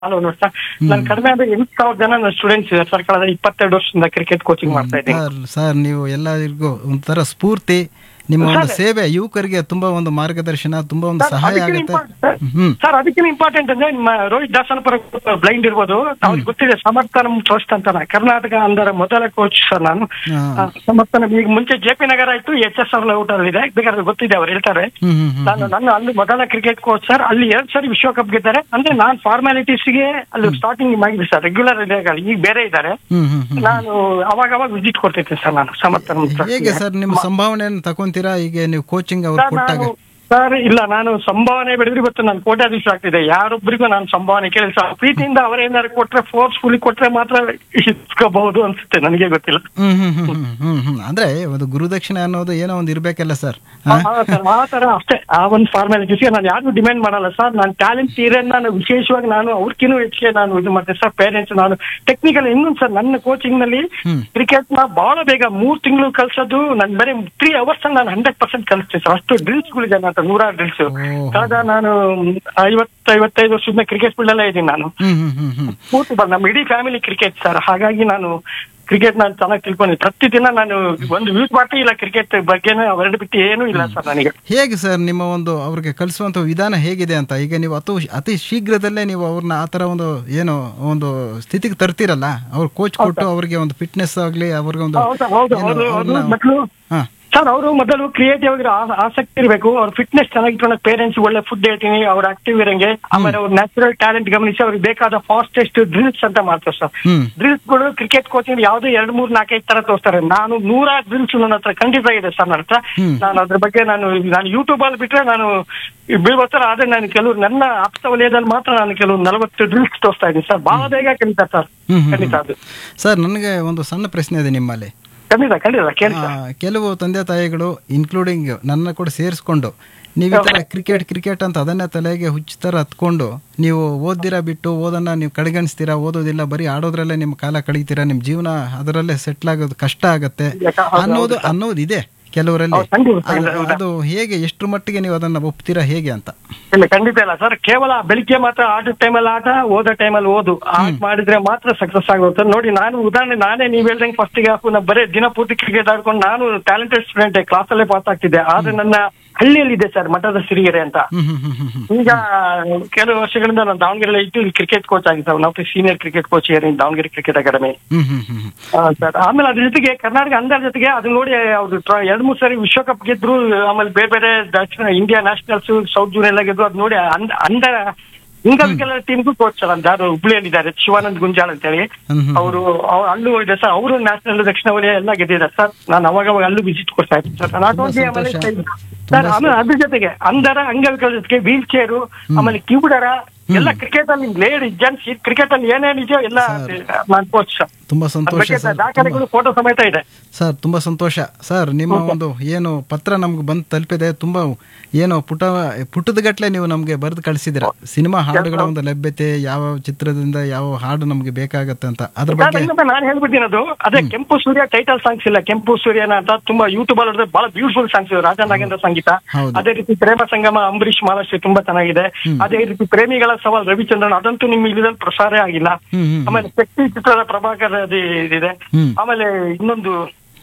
Hello ನೋಡಿ sir ನಾನು ಕಡಿಮೆ ಅಂದ್ರೆ ಎಂಟು ಸಾವಿರ ಜನ ನನ್ನ ಸ್ಟೂಡೆಂಟ್ಸ್ ಇದೆ ಸರ್ ಕಳೆದ ಇಪ್ಪತ್ತೆರಡು ವರ್ಷದಿಂದ ಕ್ರಿಕೆಟ್ ಕೋಚಿಂಗ್ ಮಾಡ್ತಾ ಇದ್ದೀನಿ ಸರ್ ಸರ್ ನೀವು ಎಲ್ಲರಿಗೂ ಒಂಥರ ಸ್ಫೂರ್ತಿ ನಿಮ್ಮ ಒಂದು ಸೇವೆ ಯುವಕರಿಗೆ ತುಂಬಾ ಒಂದು ಮಾರ್ಗದರ್ಶನ ತುಂಬಾ ಒಂದು ಸಹಾಯ ಆಗುತ್ತೆ ಹ್ಮ್ ಸರ್ ಅದಕ್ಕಿಂತ ಇಂಪಾರ್ಟೆಂಟ್ ಅಂದ್ರೆ ನಿಮ್ಮ ರೋಹಿತ್ ದಾಸನಪುರ ಬ್ಲೈಂಡ್ ಇರ್ಬೋದು ಅವ್ರಿಗೆ ಗೊತ್ತಿದೆ ಸಮರ್ಥನಂ ಟ್ರಸ್ಟ್ ಅಂತ ಕರ್ನಾಟಕ ಅಂದರ ಮೊದಲ ಕೋಚ್ ಸರ್ ನಾನು ಹಾ. ಆ, ಸಮರ್ಥನಂ ಈಗ ಮುಂಚೆ ಜೆ ಪಿ ನಗರ ಆಯ್ತು ಎಚ್ ಎಸ್ ಆರ್ ಔಟ್ ಅಲ್ಲಿ ಇದೆ ಬೇಕಾದ್ರೆ ಗೊತ್ತಿದೆ ಅವ್ರು ಹೇಳ್ತಾರೆ ಹ್ಮ್ ಹ್ಮ್ ಹ್ಮ್ ನಾನು ನನ್ನ ಅಲ್ಲಿ ಮೊದಲ ಕ್ರಿಕೆಟ್ ಕೋಚ್ ಸರ್ ಅಲ್ಲಿ ಎರಡ್ ಸರಿ ವಿಶ್ವಕಪ್ ಗೆದ್ದಾರೆ ಅಂದ್ರೆ ನಾನ್ ಫಾರ್ಮಾಲಿಟೀಸ್ ಗೆ ಅಲ್ಲಿ ಸ್ಟಾರ್ಟಿಂಗ್ ಮಾಡಿದ್ದೆ ಸರ್ ರೆಗ್ಯುಲರ್ ಇದೆ ಈಗ ಬೇರೆ ಇದ್ದಾರೆ ಹ್ಮ್ ಹ್ಮ್ ಹ್ಮ್ ನಾನು ಅವಾಗ ಅವಾಗ ವಿಸಿಟ್ ಕೊಡ್ತಿದ್ದೆ ಸರ್ ನಾನು ಸಮರ್ಥನಂ trust ಹೇಗೆ ಗೆ. ಸರ್ ನಿಮ್ಮ ಸಂಭಾವನೆಯನ್ನು ತಗೊಂತೀರಾ ಈಗ ನೀವು ಕೋಚಿಂಗ್ ಅವ್ರು ಸರ್, ಕೊಟ್ಟಾಗ ನಾನು- ಸರ್ ಇಲ್ಲ ನಾನು ಸಂಭಾವನೆ ಬೆಳೆದ್ರೆ ಇವತ್ತು ನಾನು ಕೋಟ್ಯಾಧೀಶ ಆಗ್ತಿದೆ ಯಾರೊಬ್ಬರಿಗೂ ನಾನು ಸಂಭಾವನೆ ಕೇಳಿ ಸರ್ ಪ್ರೀತಿಯಿಂದ ಅವರೇನಾದ್ರು ಕೊಟ್ರೆ ಫೋರ್ಸ್ಫುಲಿ ಕೊಟ್ರೆ ಮಾತ್ರ ಇಸ್ಕೋಬಹುದು ಅನ್ಸುತ್ತೆ ನನಗೆ ಗೊತ್ತಿಲ್ಲ ಹ್ಮ್ ಹ್ಮ್ ಹ್ಮ್ ಹ್ಮ್ ಹ್ಮ್ ಹ್ಮ್ ಅಂದ್ರೆ ಒಂದು ಗುರುದಕ್ಷಿಣೆ ಅನ್ನೋದು ಏನೋ ಒಂದು ಇರ್ಬೇಕಲ್ಲ ಸರ್ ಆ ಸರ್, ಆ ತರ ಅಷ್ಟೇ ಆ ಒಂದು ಫಾರ್ಮಾಲಿಟೀಸ್ಗೆ ನಾನು ಯಾರು ಡಿಮ್ಯಾಂಡ್ ಮಾಡಲ್ಲ ಸರ್ ನಾನು ಟ್ಯಾಲೆಂಟ್ ಇರೋದ್ ನಾನು ವಿಶೇಷವಾಗಿ ನಾನು ಅವ್ರಕ್ಕಿನ್ನೂ ಹೆಚ್ಚಿಗೆ ನಾನು ಇದು ಮಾಡ್ತೇನೆ ಸರ್ ಪೇರೆಂಟ್ಸ್ ನಾನು ಟೆಕ್ನಿಕಲ್ ಇನ್ನೊಂದು ಸರ್ ನನ್ನ ಕೋಚಿಂಗ್ ನಲ್ಲಿ ಹ್ಮ್. ಕ್ರಿಕೆಟ್ ನ ಬಹಳ ಬೇಗ ಮೂರ್ ತಿಂಗಳು ಕಲ್ಸೋದು ನನ್ ಬರೀ ತ್ರೀ ಅವರ್ಸ್ ನಾನು ಹಂಡ್ರೆಡ್ ಪರ್ಸೆಂಟ್ ಕಲಿಸ್ತೀನಿ ಸರ್ ಅಷ್ಟು ಡ್ರಿಲ್ಸ್ ಗಳಿದೆ ನನ್ನ ಹತ್ರ ನೂರಾರು ಡ್ರಿಲ್ಸ್ ಓಹೋ. ಕಳೆದ ನಾನು ಐವತ್ತು ಐವತ್ತೈದು ವರ್ಷದಿಂದ ಕ್ರಿಕೆಟ್ ಫೀಲ್ಡ್ ಅಲ್ಲೇ ಇದ್ದೀನಿ ನಾನು ಹ್ಮ್ ಹ್ಮ್ ಹ್ಮ್ ಹ್ಮ್ ಪೂರ್ತಿ ಬರ್- ನಮ್ಮ ಇಡೀ ಫ್ಯಾಮಿಲಿ ಕ್ರಿಕೆಟ್ ಸರ್ ಹಾಗಾಗಿ ನಾನು ಕ್ರಿಕೆಟ್ ನಾನು ಚೆನ್ನಾಗಿ ತಿಳ್ಕೊಂಡಿದ್ದೀನಿ ಪ್ರತಿದಿನ ನಾನು ಒಂದು ಯೂಸ್ ಮಾಡ್ತಿ ಇಲ್ಲ ಕ್ರಿಕೆಟ್ ಬಗ್ಗೆನೂ ಅವೆರಡು ಬಿಟ್ಟು ಏನೂ ಇಲ್ಲ ಸರ್ ನನಗೆ ಹೇಗೆ ಸರ್ ನಿಮ್ಮ ಒಂದು ಅವ್ರಿಗೆ ಕಲಿಸುವಂತ ವಿಧಾನ ಹೇಗಿದೆ ಅಂತ ಈಗ ನೀವು ಅತು ಅತಿ ಶೀಘ್ರದಲ್ಲೇ ನೀವು ಅವ್ರನ್ನ ಆ ಥರ ಒಂದು ಏನು ಒಂದು ಸ್ಥಿತಿಗೆ ತರ್ತೀರಲ್ಲ ಅವ್ರು ಕೋಚ್ ಕೊಟ್ಟು ಅವ್ರಿಗೆ ಒಂದು ಫಿಟ್ನೆಸ್ ಆಗಲಿ ಅವ್ರಿಗೆ ಒಂದು ಹೌದು ಹೌದು ಏನು ಹೌದು ಹೌದು ಅವ್ರನ್ನ- ಮಕ್ಕಳು ಹಾ ಸರ್ ಅವರು ಮೊದಲು ಕ್ರಿಯೇಟಿವ್ ಆಗಿ ಆ- ಆಸಕ್ತಿ ಇರಬೇಕು ಅವ್ರ ಫಿಟ್ನೆಸ್ ಚೆನ್ನಾಗಿ ಇಟ್ಕೊಂಡಾಗ ಪೇರೆಂಟ್ಸ್ ಒಳ್ಳೆ ಫುಡ್ ಹೇಳ್ತೀನಿ ಅವ್ರ ಆಕ್ಟಿವ್ ಇರಂಗೆ ಆಮೇಲೆ ಅವ್ರ ನ್ಯಾಚುರಲ್ ಟ್ಯಾಲೆಂಟ್ ಗಮನಿಸಿ ಅವ್ರಿಗೆ ಬೇಕಾದ ಫಾಸ್ಟೆಸ್ಟ್ ಡ್ರಿಲ್ಸ್ ಅಂತ ಮಾಡ್ತಾರೆ ಸರ್ ಹ್ಮ್ ಡ್ರಿಲ್ಸ್ ಗಳು ಕ್ರಿಕೆಟ್ ಕೋಚಿಂಗ್ ಯಾವ್ದು ಎರಡ್ ಮೂರ್ ನಾಲ್ಕೈದು ತರ ತೋರಿಸ್ತಾರೆ ನಾನು ನೂರ ಡ್ರಿಲ್ಸ್ ನನ್ನ ಹತ್ರ ಖಂಡಿತ ಇದೆ ಸರ್ ನನ್ನ ಹತ್ರ ಹ್ಮ್. ನಾನು ಅದ್ರ ಬಗ್ಗೆ ನಾನು ನಾನು ಯೂಟ್ಯೂಬ್ ಅಲ್ಲಿ ಬಿಟ್ರೆ ನಾನು ಬೀಳ್ಬೋಸ್ತರ ಆದ್ರೆ ನಾನು ಕೆಲವು ನನ್ನ ಆಪ್ತ ವಲಯದಲ್ಲಿ ಮಾತ್ರ ನಾನು ಕೆಲವು ನಲವತ್ತು ಡ್ರಿಲ್ಸ್ ತೋರಿಸ್ತಾ ಇದ್ದೀನಿ ಸರ್ ಬಹಳ ಬೇಗ ಕಲಿತಾ ಸರ್ ಹ್ಮ್ ಹ್ಮ್ ಖಂಡಿತ ಅದು ಸರ್ ನನಗೆ ಒಂದು ಸಣ್ಣ ಪ್ರಶ್ನೆ ಇದೆ ನಿಮ್ಮಲ್ಲಿ ಖಂಡಿತ ಖಂಡಿತ ಕೇಳಿ ಆ, ಸರ್ ಕೆಲವು ತಂದೆ ತಾಯಿಗಳು ಇನ್ಕ್ಲೂಡಿಂಗ್ ನನ್ನ ಕೂಡ ಸೇರಿಸ್ಕೊಂಡು ನೀವು ಈ ಥರ ಕ್ರಿಕೆಟ್ ಕ್ರಿಕೆಟ್ ಅಂತ ಅದನ್ನೇ ತಲೆಗೆ ಹುಚ್ಚ ಥರ ಹತ್ಕೊಂಡು ನೀವು ಓದ್ದಿರಾ ಬಿಟ್ಟು ಓದನ್ನ ನೀವು ಕಡೆಗಣಿಸ್ತೀರಾ ಓದೋದಿಲ್ಲ ಬರೀ ಆಡೋದ್ರಲ್ಲೇ ನಿಮ್ಮ ಕಾಲ ಕಳೀತೀರಾ ನಿಮ್ಮ ಜೀವನ ಅದರಲ್ಲೇ ಸೆಟ್ಲ್ ಆಗೋದು ಕಷ್ಟ ಆಗತ್ತೆ ಹೌದು, ಹೌದು, ಅನ್ನೋದು ಅನ್ನೋದು ಇದೆ ಕೆಲವರಲ್ಲಿ ಹೌದು, ಖಂಡಿತ, ಅದು- ಖಂಡಿತ, ಹೌದು. ಅದು ಹೇಗೆ ಎಷ್ಟರ ಮಟ್ಟಿಗೆ ನೀವು ಅದನ್ನ ಒಪ್ತೀರಾ ಹೇಗೆ ಅಂತ ಇಲ್ಲ ಖಂಡಿತ ಇಲ್ಲ ಸರ್ ಕೇವಲ ಬೆಳಿಗ್ಗೆ ಮಾತ್ರ ಆಟದ ಟೈಮಲ್ಲಿ ಆಟ ಓದೋ ಟೈಮಲ್ಲಿ ಓದು ಆಟ ಮಾಡಿದ್ರೆ ಮಾತ್ರ ಸಕ್ಸಸ್ ಆಗುತ್ತೆ ನೋಡಿ ನಾನು ಉದಾಹರಣೆ ನಾನೇ ನೀವ್ ಹೇಳ್ದಂಗೆ ಫಸ್ಟ್ ಹಾಫ್ ನಾ ಬರೀ ದಿನ ಪೂರ್ತಿ ಕ್ರಿಕೆಟ್ ಆಡ್ಕೊಂಡು ನಾನು ಟ್ಯಾಲೆಂಟೆಡ್ ಸ್ಟೂಡೆಂಟ್ ಕ್ಲಾಸಲ್ಲೇ ಪಾಸ್ ಆಗ್ತಿದ್ದೆ ಆದ್ರೆ ನನ್ನ ಹಳ್ಳಿಯಲ್ಲಿದೆ ಸರ್ ಮಠದ ಸಿರಿಗೆರೆ ಅಂತ ಹ್ಮ್ ಹ್ಮ್ ಹ್ಮ್ ಹ್ಮ್ ಹ್ಮ್ ಈಗ ಕೆಲವು ವರ್ಷಗಳಿಂದ ನಾನು ದಾವಣಗೆರೆ ಇದ್ದು ಕ್ರಿಕೆಟ್ ಕೋಚ್ ಆಗಿದ್ದೆ ನಾವು senior cricket coach Davanagere cricket academy ಹ್ಮ್ ಹ್ಮ್ ಹ್ಮ್ ಹ್ಮ್ ಸರ್ ಆಮೇಲೆ ಅದ್ರ ಜೊತೆಗೆ ಕರ್ನಾಟಕ ಅಂದರ್ ಜೊತೆಗೆ ಅದು ನೋಡಿ ಅವ್ರು ಟ್ರ- ಎರಡ್ ಮೂರ್ ಸರಿ ವಿಶ್ವಕಪ್ ಗೆದ್ರು ಆಮೇಲೆ ಬೇರೆ ಬೇರೆ ದಕ್ಷಿಣ ಇಂಡಿಯಾ ನ್ಯಾಷನಲ್ಸ್ ಸೌತ್ ಜೂನ್ ಎಲ್ಲ ಗೆದ್ರು ಅದು ನೋಡಿ ಅಂದ ಅಂದ ಹಿಂಗವಿಕೆಲ್ಲ ಟೀಮ್ಗೂ ಕೋಚ್ ಸರ್ ಅಂತ ಯಾರು ಹುಬ್ಳಿಯಲ್ಲಿದ್ದಾರೆ ಶಿವಾನಂದ್ ಗುಂಜಾಳ್ ಅಂತೇಳಿ ಹ್ಮ್ ಹ್ಮ್ ಅವರು ಅಲ್ಲೂ ಇದೆ ಸರ್ ಅವರು ನ್ಯಾಷನಲ್ ದಕ್ಷಿಣ ವಲಯ ಎಲ್ಲ ಗೆದ್ದಿದ್ದಾರೆ ಸರ್ ನಾನು ಅವಾಗ ಅವಾಗ ಅಲ್ಲೂ ವಿಸಿಟ್ ಕೊಡ್ತಾ ಇದ್ದೀನಿ ಸರ್ ನಾಟ್ ತುಂಬಾ ಓನ್ಲಿ ಆಮೇಲೆ ಸಂತೋಷ. ಸರ್ ಆಮೇಲೆ ಅದ್ರ ಜೊತೆಗೆ ಅಂದರ ಅಂಗವಿಕಲ ಜೊತೆಗೆ ವೀಲ್ ಚೇರು ಆಮೇಲೆ ಕಿವುಡರ ಎಲ್ಲ ಕ್ರಿಕೆಟ್ ಅಲ್ಲಿ ಲೇಡ್ ಜನ್ಸ್ ಕ್ರಿಕೆಟ್ ಅಲ್ಲಿ ಏನೇನ್ ಇದೆಯೋ ಎಲ್ಲ ನಾನು ಕೋಚ್ ಸರ್ ತುಂಬಾ ಅದ್ರ ಸಂತೋಷ ಬಗ್ಗೆ ಸರ್ ದಾಖಲೆಗಳು ಫೋಟೋ ಸಮೇತ ಇದೆ ಸರ್ ತುಂಬ ಸಂತೋಷ ಸರ್ ನಿಮ್ಮ ಒಂದು ಏನು ಪತ್ರ ನಮ್ಗೆ ಬಂದು ತಲುಪಿದೆ ತುಂಬ ಏನು ಪುಟ ಪುಟದಗಟ್ಲೆ ನೀವು ನಮಗೆ ಬರೆದು ಕಳಿಸಿದಿರ ಸಿನಿಮಾ ಹಾಡುಗಳ ಒಂದು ಲಭ್ಯತೆ ಯಾವ ಚಿತ್ರದಿಂದ ಯಾವ ಹಾಡು ನಮಗೆ ಬೇಕಾಗತ್ತೆ ಅಂತ ಅದ್ರ ಸರ್, ಬಗ್ಗೆ ಇನ್ನೊಮ್ಮೆ ನಾನು ಹೇಳ್ಬಿಡ್ತೀನಿ ಅದು ಅದೇ ಕೆಂಪು ಸೂರ್ಯ ಟೈಟಲ್ ಸಾಂಗ್ಸ್ ಇಲ್ಲ ಕೆಂಪು ಸೂರ್ಯನ ಅಂತ ತುಂಬಾ ಯೂಟ್ಯೂಬ್ ಅಲ್ಲಿ ಬಹಳ ಬ್ಯೂಟಿಫುಲ್ ಸಾಂಗ್ಸ್ ಇದೆ ರಾಜಾ ನಾಗೇಂದ್ರ ಸಂಗೀತ ಹೌದು. ಅದೇ ರೀತಿ ಪ್ರೇಮ ಸಂಗಮ ಅಂಬರೀಶ್ ಮಾಲಾಶ್ರೀ ತುಂಬಾ ಚೆನ್ನಾಗಿದೆ ಅದೇ ರೀತಿ ಪ್ರೇಮಿಗಳ ಸವಾಲ್ ರವಿಚಂದ್ರನ್ ಅದಂತೂ ನಿಮ್ಮ ಇಲ್ಲಿದಲ್ಲಿ ಪ್ರಸಾರ ಆಗಿಲ್ಲ ಹ್ಮ್ ಹ್ಮ್ ಆಮೇಲೆ ಶಕ್ತಿ ಚಿತ್ರದ ಪ್ರಭಾಕರ್ ಅದು ಇದಿದೆ ಹ್ಮ್. ಆಮೇಲೆ ಇನ್ನೊಂದು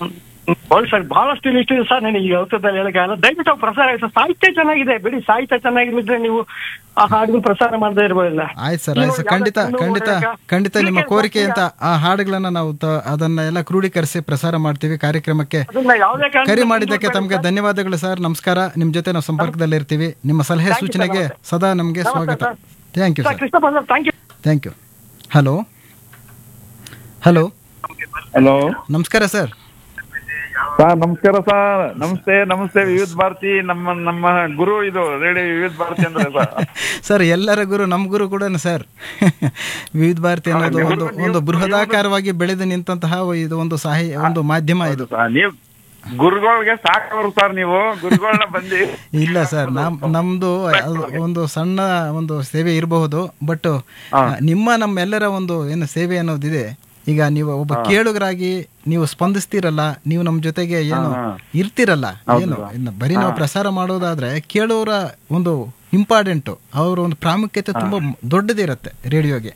ಬಹಳ ಸರ್ ಬಹಳಷ್ಟು ಲಿಸ್ಟ್ ಇದೆ ಸರ್ ನನಗೆ ಔಷಧದಲ್ಲಿ ಹೇಳಕ್ಕಾಗಲ್ಲ ದಯವಿಟ್ಟು ಅವು ಪ್ರಸಾರ ಆಗಿದೆ ಸರ್. ಸಾಹಿತ್ಯ ಚೆನ್ನಾಗಿದೆ ಬಿಡಿ ಸಾಹಿತ್ಯ ಚೆನ್ನಾಗಿದ್ರೆ ನೀವು ಆ ಹಾಡುಗಳು ಪ್ರಸಾರ ಮಾಡದೇ ಇರ್ಬೋದಿಲ್ಲ ಆಯ್ತು ಸರ್ ಆಯ್ತು ಸರ್ ಖಂಡಿತ ಖಂಡಿತ ಖಂಡಿತ ನಿಮ್ಮ ಕೋರಿಕೆ ಅಂತ ಆ ಹಾಡುಗಳನ್ನ ನಾವು ತ- ಅದನ್ನ ಎಲ್ಲ ಕ್ರೋಢೀಕರಿಸಿ ಪ್ರಸಾರ ಮಾಡ್ತೀವಿ ಕಾರ್ಯಕ್ರಮಕ್ಕೆ ಅದನ್ನ ಯಾವುದೇ ಕಾರಣಕ್ಕೂ ಕರೆ ಮಾಡಿದ್ದಕ್ಕೆ ತಮಗೆ ಧನ್ಯವಾದಗಳು ಸರ್ ನಮಸ್ಕಾರ ನಿಮ್ಮ ಜೊತೆ ನಾವು ಸಂಪರ್ಕದಲ್ಲಿ ಇರ್ತೀವಿ ನಿಮ್ಮ ಸಲಹೆ ಸೂಚನೆಗೆ ಸದಾ ನಮಗೆ ಸ್ವಾಗತ thank you sir sir Krishnappa sir thank you thank you hello hello hello ನಮಸ್ಕಾರ ಸರ್ ಸರ್ ನಮಸ್ಕಾರ ಸರ್ ನಮಸ್ತೆ ನಮಸ್ತೆ ವಿವಿಧ ಭಾರತಿ ನಮ್ಮ ನಮ್ಮ ಗುರು ಇದು ರೇಡಿಯೋ ವಿವಿಧ ಭಾರತಿ ಅಂದ್ರೆ ಸರ್ ಸರ್ ಎಲ್ಲರ ಗುರು ನಮ್ಮ ಗುರು ಕೂಡ ಸರ್ ವಿವಿಧ ಭಾರತಿ ಅನ್ನೋದು ಒಂದು ಒಂದು ಬೃಹದಾಕಾರವಾಗಿ ಬೆಳೆದು ನಿಂತಹ ಇದು ಒಂದು ಸಾಹಿ ಒಂದು ಮಾಧ್ಯಮ ಇದು ಸರ್, ನೀವ್ ಗುರುಗಳಿಗೆ ಸಾಕವ್ರು ಸರ್ ನೀವು ಗುರುಗಳನ್ನ ಬಂದು ಇಲ್ಲ ಸರ್ ನಮ್ ನಮ್ದು ಅದು ಒಂದು ಸಣ್ಣ ಒಂದು ಸೇವೆ ಇರಬಹುದು ಬಟ್ ನಿಮ್ಮ ನಮ್ಮೆಲ್ಲರ ಒಂದು ಏನು ಸೇವೆ ಅನ್ನೋದಿದೆ ಈಗ ನೀವು ಒಬ್ಬ ಕೇಳುಗರಾಗಿ ನೀವು ಸ್ಪಂದಿಸ್ತೀರಲ್ಲ ನೀವು ನಮ್ಮ ಜೊತೆಗೆ ಏನು ಇರ್ತಿರಲ್ಲ ಏನು ಇನ್ನು ಬರೀ ನಾವು ಪ್ರಸಾರ ಮಾಡೋದಾದ್ರೆ ಕೇಳೋರ ಒಂದು ಇಂಪಾರ್ಟೆಂಟು ಅವರ ಒಂದು ಪ್ರಾಮುಖ್ಯತೆ ತುಂಬ ದೊಡ್ಡದಿರುತ್ತೆ ರೇಡಿಯೋಗೆ